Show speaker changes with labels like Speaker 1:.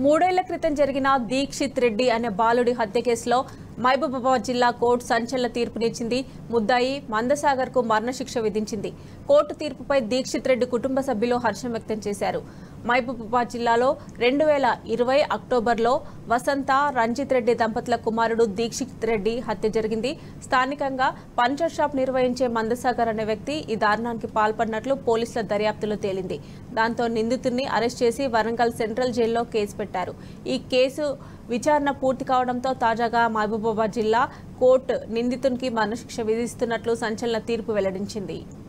Speaker 1: మూడేళ్ల క్రితం జరిగిన దీక్షిత్ రెడ్డి అనే బాలుడి హత్య కేసులో మహబూబాబాద్ జిల్లా కోర్టు సంచలన తీర్పునిచ్చింది ముద్దాయి మందసాగర్ కు మరణశిక్ష విధించింది కోర్టు తీర్పుపై దీక్షిత్ రెడ్డి కుటుంబ సభ్యులు హర్షం వ్యక్తం చేశారు మహబూబాబాద్ జిల్లాలో రెండు వేల ఇరవై అక్టోబర్లో వసంత రంజిత్ రెడ్డి దంపతుల కుమారుడు దీక్షిత్ రెడ్డి హత్య జరిగింది స్థానికంగా పంచర్ షాప్ నిర్వహించే మందసాగర్ అనే వ్యక్తి ఈ దారుణానికి పాల్పడినట్లు పోలీసుల దర్యాప్తులో తేలింది దాంతో నిందితుడిని అరెస్ట్ చేసి వరంగల్ సెంట్రల్ జైల్లో కేసు పెట్టారు ఈ కేసు విచారణ పూర్తి కావడంతో తాజాగా మహబూబాబాద్ జిల్లా కోర్టు నిందితునికి మరణశిక్ష విధిస్తున్నట్లు సంచలన తీర్పు వెల్లడించింది